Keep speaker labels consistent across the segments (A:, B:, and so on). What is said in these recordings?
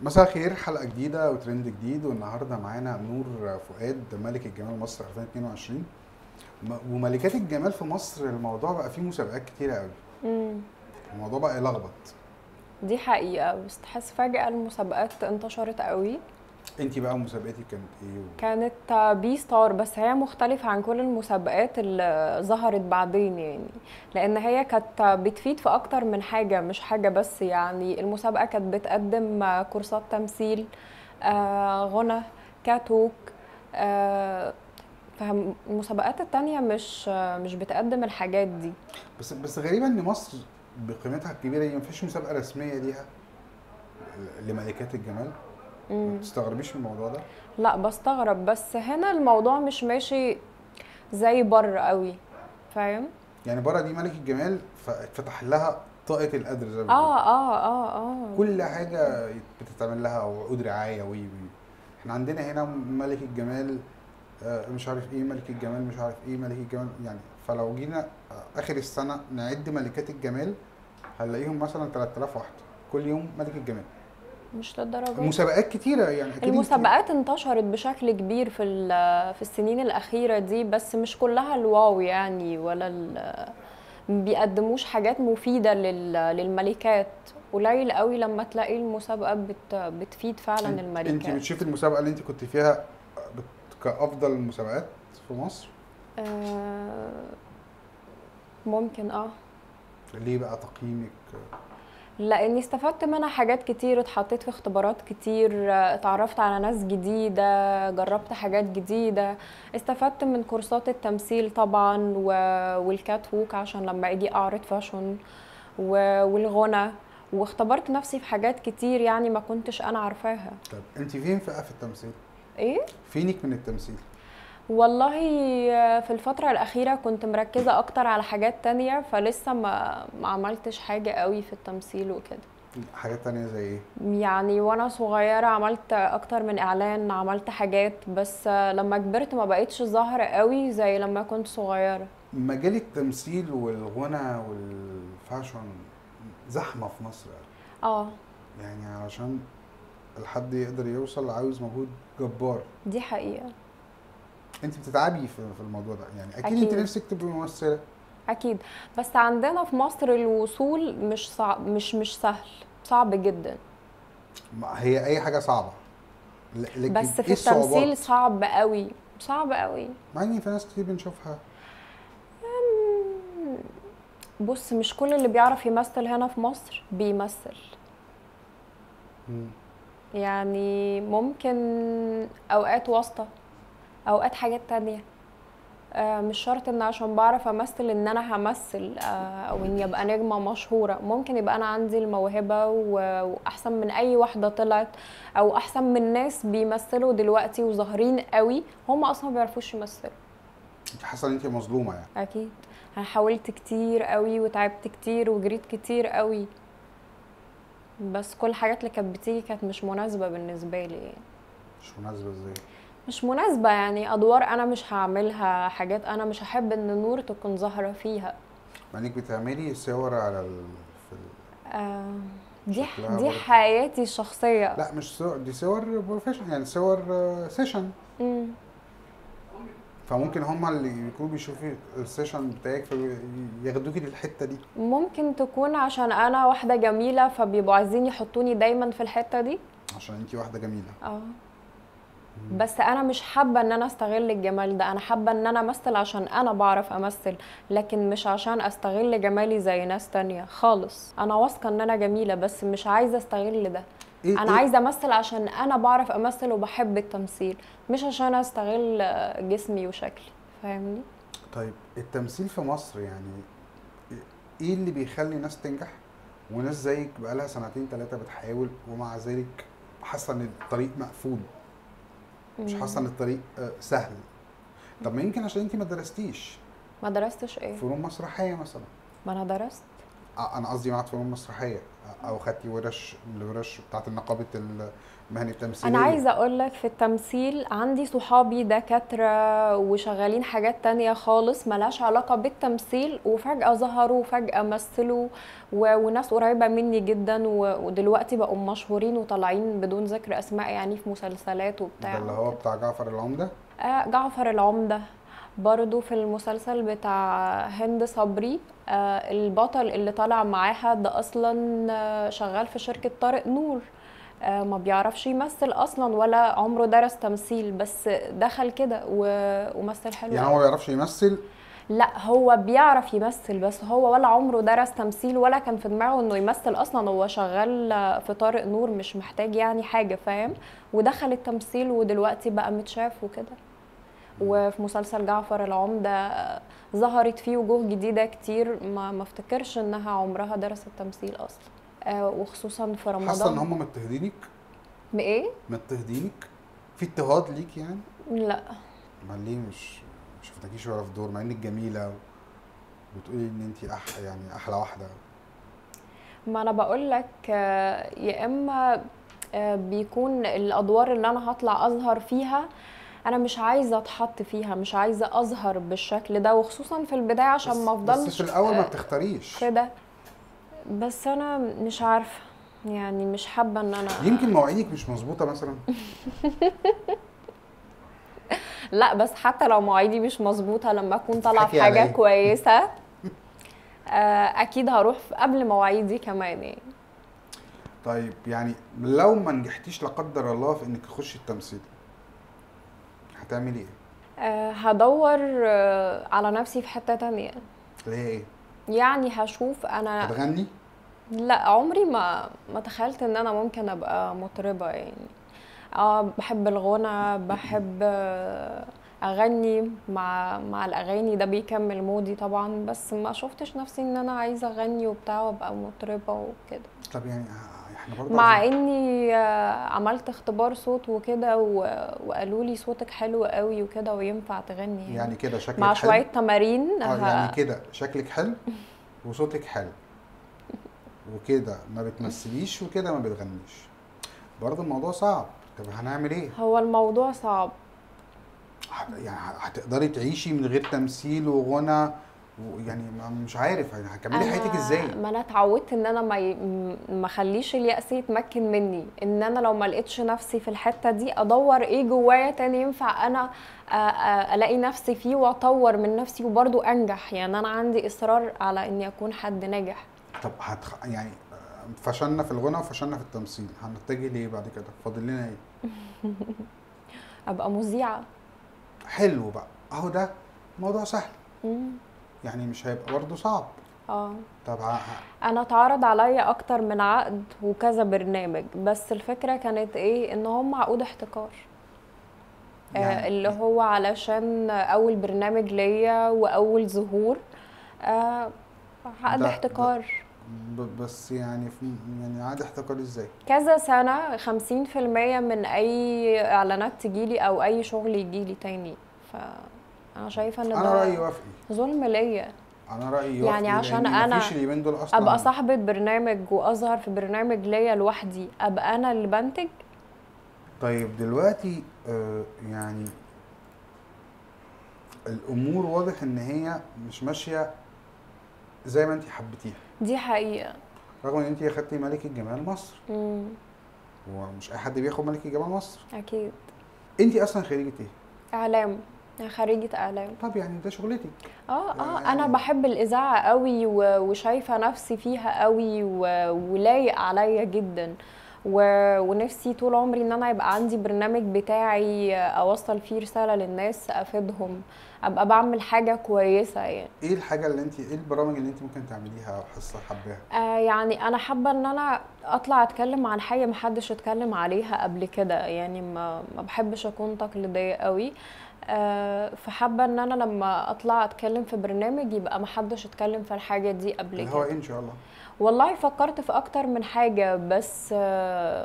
A: مساء الخير حلقة جديدة وترند جديد والنهاردة معانا نور فؤاد ملك الجمال مصر 2022 م- وملكات الجمال في مصر الموضوع بقى فيه مسابقات كتيرة قوي
B: امم
A: الموضوع بقى يلخبط
B: دي حقيقة بس تحس فجأة المسابقات انتشرت قوي
A: انت بقى مسابقتك كانت ايه و...
B: كانت بي ستار بس هي مختلفة عن كل المسابقات اللي ظهرت بعدين يعني لأن هي كانت بتفيد في أكتر من حاجة مش حاجة بس يعني المسابقة كانت بتقدم كورسات تمثيل آه، غنى كاتوك آه، فالمسابقات التانية مش مش بتقدم الحاجات دي
A: بس بس غريبة ان مصر بقيمتها الكبيرة دي مفيش مسابقة رسمية ليها ل- لملكات الجمال ما
B: مم.
A: تستغربيش من الموضوع ده
B: لا بستغرب بس هنا الموضوع مش ماشي زي بره قوي فاهم
A: يعني بره دي ملك الجمال فاتفتح لها طاقة القدر زي ما
B: اه
A: بيقولوا.
B: اه اه اه
A: كل حاجة بتتعمل لها وعقود رعاية وي وي احنا عندنا هنا ملك الجمال آه، مش عارف ايه ملك الجمال مش عارف ايه ملك الجمال يعني فلو جينا آه، اخر السنة نعد ملكات الجمال هنلاقيهم مثلا 3000 واحدة كل يوم ملك الجمال
B: مش للدرجه دي.
A: مسابقات كتيرة يعني أكيد انت-
B: المسابقات انتشرت بشكل كبير في ال- في السنين الأخيرة دي بس مش كلها الواو يعني ولا ال- ما بيقدموش حاجات مفيدة لل- للملكات قليل قوي لما تلاقي المسابقة بت بتفيد فعلا
A: انت
B: الملكات
A: بتشوفي المسابقة اللي انت كنت فيها بت- كأفضل المسابقات في مصر
B: آه، ممكن اه
A: ليه بقى تقييمك
B: لاني استفدت منها حاجات كتير اتحطيت في اختبارات كتير آه، اتعرفت على ناس جديدة جربت حاجات جديدة استفدت من كورسات التمثيل طبعا و- والكات ووك عشان لما اجي اعرض فاشن و- والغنى واختبرت نفسي في حاجات كتير يعني ما كنتش انا عارفاها
A: طب انت فين بقى في التمثيل
B: ايه
A: فينك من التمثيل
B: والله آه، في الفترة الأخيرة كنت مركزة أكتر على حاجات تانية فلسه ما ما عملتش حاجة قوي في التمثيل وكده
A: حاجات تانية زي ايه
B: يعني وانا صغيرة عملت اكتر من اعلان عملت حاجات بس لما كبرت ما بقيتش ظاهرة قوي زي لما كنت صغيرة
A: مجال التمثيل والغنى والفاشن زحمة في مصر
B: اه
A: يعني علشان الحد يقدر يوصل عاوز مجهود جبار
B: دي حقيقة
A: انت بتتعبي في في الموضوع ده يعني اكيد, انت
B: أكيد.
A: نفسك تبقي ممثلة
B: اكيد بس عندنا في مصر الوصول مش صعب مش مش سهل صعب جدا
A: ما هي اي حاجة صعبة ل- لكن
B: بس في
A: ايه الصعوبات؟
B: التمثيل صعب قوي صعب قوي
A: مع ان في ناس كتير بنشوفها
B: بص مش كل اللي بيعرف يمثل هنا في مصر بيمثل
A: مم.
B: يعني ممكن اوقات واسطة اوقات حاجات تانية آه، مش شرط ان عشان بعرف امثل ان انا همثل آه، او اني ابقى نجمة مشهورة ممكن يبقى انا عندي الموهبة و- واحسن من اي واحدة طلعت او احسن من ناس بيمثلوا دلوقتي وظاهرين قوي هم اصلا ما بيعرفوش يمثلوا
A: انت حاسة ان انت مظلومة يعني
B: اكيد انا حاولت كتير قوي وتعبت كتير وجريت كتير قوي بس كل الحاجات اللي كانت بتيجي كانت مش مناسبة بالنسبة لي يعني.
A: مش مناسبة ازاي
B: مش مناسبة يعني أدوار أنا مش هعملها حاجات أنا مش هحب إن نور تكون ظاهرة فيها
A: مع انك بتعملي صور على ال... في ال...
B: آه دي
A: شكلها
B: دي
A: برضه.
B: حياتي الشخصية
A: لا مش صور دي صور بروفيشنال يعني صور سيشن
B: مم.
A: فممكن هما اللي يكونوا بيشوفوا السيشن بتاعك فياخدوكي للحته دي
B: ممكن تكون عشان أنا واحدة جميلة فبيبقوا عايزين يحطوني دايما في الحتة دي
A: عشان انت واحده جميله
B: اه بس انا مش حابه ان انا استغل الجمال ده انا حابه ان انا امثل عشان انا بعرف امثل لكن مش عشان استغل جمالي زي ناس تانية خالص انا واثقه ان انا جميله بس مش عايزه استغل ده
A: ايه
B: انا
A: إيه؟
B: عايزه امثل عشان انا بعرف امثل وبحب التمثيل مش عشان استغل جسمي وشكلي فاهمني
A: طيب التمثيل في مصر يعني ايه اللي بيخلي ناس تنجح وناس زيك بقالها سنتين ثلاثه بتحاول ومع ذلك حاسه ان الطريق مقفول مش حاسه ان الطريق آه، سهل طب ما يمكن عشان انت ما درستيش
B: ما درستش ايه
A: فنون مسرحيه مثلا
B: ما انا درست
A: آه، انا قصدي معهد فنون مسرحيه او خدتي ورش الورش بتاعت النقابه المهني التمثيليه
B: انا عايزه اقول لك في التمثيل عندي صحابي دكاتره وشغالين حاجات تانية خالص ملهاش علاقه بالتمثيل وفجاه ظهروا وفجاه مثلوا و... وناس قريبه مني جدا و... ودلوقتي بقوا مشهورين وطالعين بدون ذكر اسماء يعني في مسلسلات
A: ده
B: وبتاع
A: اللي هو بتاع جعفر العمده
B: آه جعفر العمدة برضو في المسلسل بتاع هند صبري آه البطل اللي طالع معاها ده اصلا آه شغال في شركة طارق نور آه ما بيعرفش يمثل اصلا ولا عمره درس تمثيل بس دخل كده و- ومثل حلو
A: يعني
B: أوي.
A: هو ما بيعرفش يمثل
B: لا هو بيعرف يمثل بس هو ولا عمره درس تمثيل ولا كان في دماغه انه يمثل اصلا هو شغال في طارق نور مش محتاج يعني حاجة فاهم ودخل التمثيل ودلوقتي بقى متشاف وكده وفي مسلسل جعفر العمدة آه، ظهرت فيه وجوه جديدة كتير ما ما افتكرش انها عمرها درست تمثيل اصلا آه، وخصوصا في رمضان
A: حاسه ان هم مضطهدينك
B: بايه؟
A: مضطهدينك في اضطهاد ليك يعني
B: لا
A: ما ليه مش مش شفتكيش ولا في دور مع انك جميله وبتقولي ان انت أح يعني احلى واحده
B: ما انا بقول لك يا اما آه، بيكون الادوار اللي انا هطلع اظهر فيها انا مش عايزه اتحط فيها مش عايزه اظهر بالشكل ده وخصوصا في البدايه عشان
A: بس-
B: ما افضلش
A: بس في الاول ما
B: آه،
A: بتختاريش
B: كده بس انا مش عارفه يعني مش حابه ان انا
A: يمكن مواعيدك مش مظبوطه مثلا
B: لا بس حتى لو مواعيدي مش مظبوطه لما اكون طالعه
A: بتضحكي
B: في حاجه
A: عليا.
B: كويسه آه، اكيد هروح في- قبل مواعيدي كمان يعني
A: طيب يعني لو ما نجحتيش لا قدر الله في انك تخشي التمثيل هتعملي ايه؟
B: آه، هدور آه، على نفسي في حته تانية
A: اللي هي ايه؟
B: يعني هشوف انا
A: هتغني؟
B: لا عمري ما ما تخيلت ان انا ممكن ابقى مطربة يعني اه بحب الغنى بحب آه، اغني مع مع الاغاني ده بيكمل مودي طبعا بس ما شفتش نفسي ان انا عايزة اغني وبتاع وابقى مطربة وكده
A: طب يعني ه- احنا برضه
B: مع
A: عايزين-
B: اني آه، عملت اختبار صوت وكده و- وقالوا لي صوتك حلو قوي وكده وينفع تغني يعني,
A: يعني كده شكلك
B: مع
A: حلو
B: شوية تمارين
A: اه
B: ه-
A: يعني كده شكلك حلو وصوتك حلو وكده ما بتمثليش وكده ما بتغنيش برضه الموضوع صعب طب هنعمل ايه؟
B: هو الموضوع صعب
A: ه- يعني ه- هتقدري تعيشي من غير تمثيل وغنى ويعني ما- مش عارف يعني هتكملي
B: أنا-
A: حياتك ازاي؟
B: ما انا اتعودت ان انا ما ي... م- ما اخليش اليأس يتمكن مني ان انا لو ما لقيتش نفسي في الحتة دي ادور ايه جوايا تاني ينفع انا آ- آ- الاقي نفسي فيه واطور من نفسي وبرضو انجح يعني انا عندي اصرار على اني اكون حد ناجح
A: طب هتخ... يعني آه، فشلنا في الغنى وفشلنا في التمثيل هنتجه ليه بعد كده؟ فاضل لنا ايه؟
B: ابقى مذيعة
A: حلو بقى اهو ده موضوع سهل
B: مم.
A: يعني مش هيبقى برضه صعب
B: اه
A: طب ه-
B: انا اتعرض عليا اكتر من عقد وكذا برنامج بس الفكرة كانت ايه ان هم عقود احتكار آه،
A: يعني
B: اللي هو علشان اول برنامج ليا واول ظهور آه، عقد
A: ده-
B: احتكار
A: ب- بس يعني في يعني عادي احتكار ازاي؟
B: كذا سنة خمسين في المية من أي إعلانات تجيلي أو أي شغل يجيلي تاني فأنا شايفة إن
A: انا
B: ده
A: رايي وافقي
B: ظلم ليا
A: انا رايي
B: يعني
A: وافقي
B: عشان
A: لأن
B: أنا
A: مفيش اليومين دول اصلا
B: أبقى صاحبة برنامج وأظهر في برنامج ليا لوحدي أبقى أنا اللي بنتج
A: طيب دلوقتي آه يعني الامور واضح ان هي مش ماشيه زي ما انت حبيتيها
B: دي حقيقة
A: رغم ان انت اخدتي ملكه جمال مصر
B: مم.
A: ومش اي حد بياخد ملكه جمال مصر
B: أكيد
A: انت اصلا خريجه ايه
B: إعلام أنا خريجة إعلام
A: طب يعني ده شغلتك
B: اه اه
A: يعني-
B: انا بحب الاذاعه قوي و- وشايفه نفسي فيها قوي و- ولايق عليا جدا و- ونفسي طول عمري ان انا يبقى عندي برنامج بتاعي اوصل فيه رساله للناس افيدهم ابقى بعمل حاجه كويسه يعني
A: ايه الحاجه اللي انت ايه البرامج اللي انت ممكن تعمليها او حصه حباها
B: آه يعني انا حابه ان انا اطلع اتكلم عن حاجه محدش اتكلم عليها قبل كده يعني ما ما بحبش اكون تقليديه قوي آه فحابه ان انا لما اطلع اتكلم في برنامج يبقى محدش اتكلم في الحاجه دي قبل
A: اللي هو
B: كده
A: ايه ان شاء الله
B: والله فكرت في اكتر من حاجه بس آه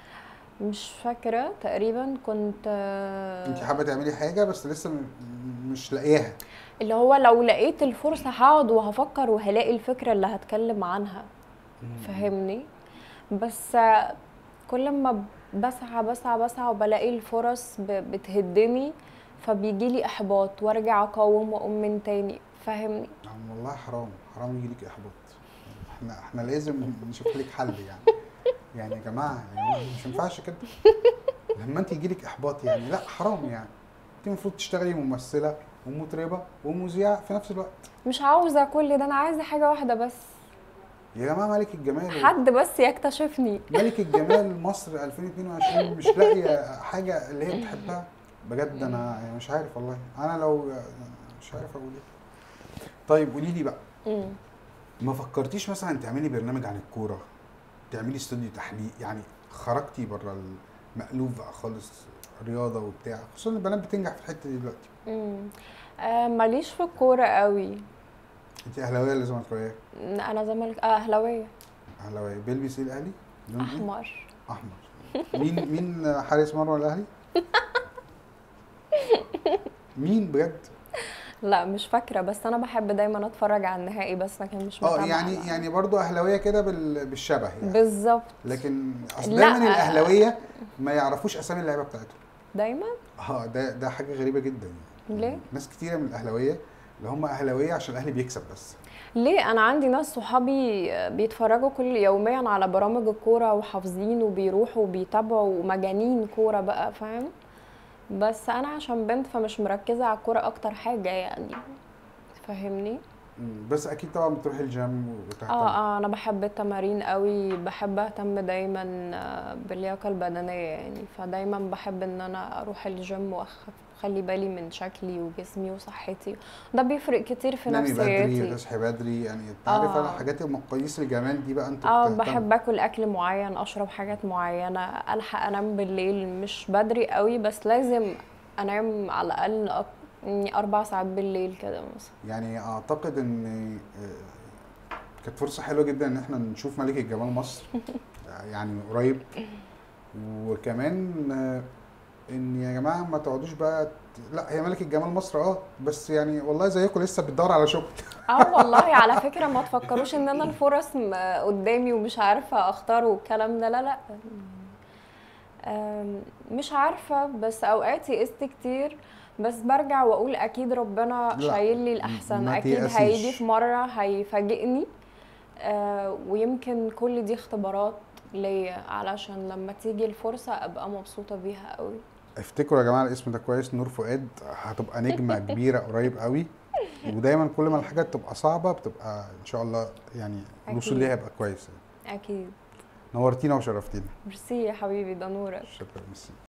B: مش فاكره تقريبا كنت آه
A: انت حابه تعملي حاجه بس لسه م- مش لاقياها
B: اللي هو لو لقيت الفرصة هقعد وهفكر وهلاقي الفكرة اللي هتكلم عنها فاهمني بس آه، كل ما بسعى بسعى بسعى وبلاقي الفرص ب- بتهدني فبيجيلي احباط وارجع اقاوم واقوم من تاني فاهمني
A: يعني والله حرام حرام يجيلك احباط احنا احنا لازم نشوف لك حل يعني يعني يا جماعه يا جماعه مش ينفعش كده لما انت يجيلك احباط يعني لا حرام يعني انت المفروض تشتغلي ممثله ومطربه ومذيعه في نفس الوقت
B: مش عاوزة كل ده انا عايزة حاجة واحدة بس
A: يا جماعه ملك الجمال
B: حد بس يكتشفني
A: ملك الجمال مصر 2022 مش لاقيه حاجه اللي هي بتحبها بجد انا يعني مش عارف والله انا لو مش عارف اقول ايه طيب قولي لي بقى
B: مم.
A: ما فكرتيش مثلا تعملي برنامج عن الكوره تعملي استوديو تحليل يعني خرجتي بره المألوف بقى خالص رياضه وبتاع خصوصا البنات بتنجح في الحته دي دلوقتي
B: مم. آه ماليش في الكورة قوي
A: انت اهلاويه ولا زملكاويه؟
B: انا زملك آه اهلاوية
A: اهلاويه بيلبس ايه الاهلي؟ لون ايه؟
B: احمر
A: احمر مين مين حارس مرمى الاهلي؟ مين بجد؟
B: لا مش فاكرة بس انا بحب دايما اتفرج على النهائي بس لكن مش
A: اه
B: متابعة
A: يعني
B: لا.
A: يعني برضو اهلاويه كده بال- بالشبه يعني
B: بالظبط
A: لكن اصل
B: لا.
A: دايما الاهلاويه ما يعرفوش اسامي اللعيبه بتاعتهم
B: دايما
A: اه ده ده حاجه غريبه جدا يعني
B: ليه؟
A: ناس كتيره من الاهلاويه اللي هم اهلاويه عشان الاهلي بيكسب بس
B: ليه انا عندي ناس صحابي بيتفرجوا كل يوميا على برامج الكوره وحافظين وبيروحوا وبيتابعوا ومجانين كوره بقى فاهم بس انا عشان بنت فمش مركزه على الكوره اكتر حاجه يعني فاهمني
A: مم، بس اكيد طبعا بتروحي الجيم وتهتم
B: اه اه انا بحب التمارين قوي بحب اهتم دايما آه، باللياقه البدنيه يعني فدايما بحب ان انا اروح الجيم واخلي بالي من شكلي وجسمي وصحتي ده بيفرق كتير في
A: تنامي بدري
B: نفسيتي
A: تصحي بدري يعني انت عارف انا
B: آه.
A: حاجات مقاييس الجمال دي بقى انت
B: اه
A: بتهتم.
B: بحب اكل اكل معين اشرب حاجات معينه الحق انام بالليل مش بدري قوي بس لازم انام على الاقل أك... يعني اربع ساعات بالليل كده مثلا
A: يعني اعتقد ان آه، كانت فرصه حلوه جدا ان احنا نشوف ملكه جمال مصر يعني من قريب وكمان آه، ان يا جماعه ما تقعدوش بقى ت- لا هي ملكه جمال مصر اه بس يعني والله زيكم لسه بتدور على شغل
B: اه والله على فكره ما تفكروش ان انا الفرص م- قدامي ومش عارفه اختار والكلام ده لا لا أم، مش عارفه بس اوقات يئست كتير بس برجع واقول اكيد ربنا
A: لا،
B: شايل لي الاحسن
A: ما
B: اكيد
A: تيأسيش.
B: هيجي في مره هيفاجئني آه، ويمكن كل دي اختبارات ليا علشان لما تيجي الفرصه ابقى مبسوطه بيها قوي
A: افتكروا يا جماعه الاسم ده كويس نور فؤاد هتبقى نجمه كبيره قريب قوي ودايما كل ما الحاجات تبقى صعبه بتبقى ان شاء الله يعني الوصول
B: أكيد.
A: ليها يبقى كويس
B: اكيد
A: نورتينا وشرفتينا
B: ميرسي يا حبيبي ده نورك
A: شكرا ميرسي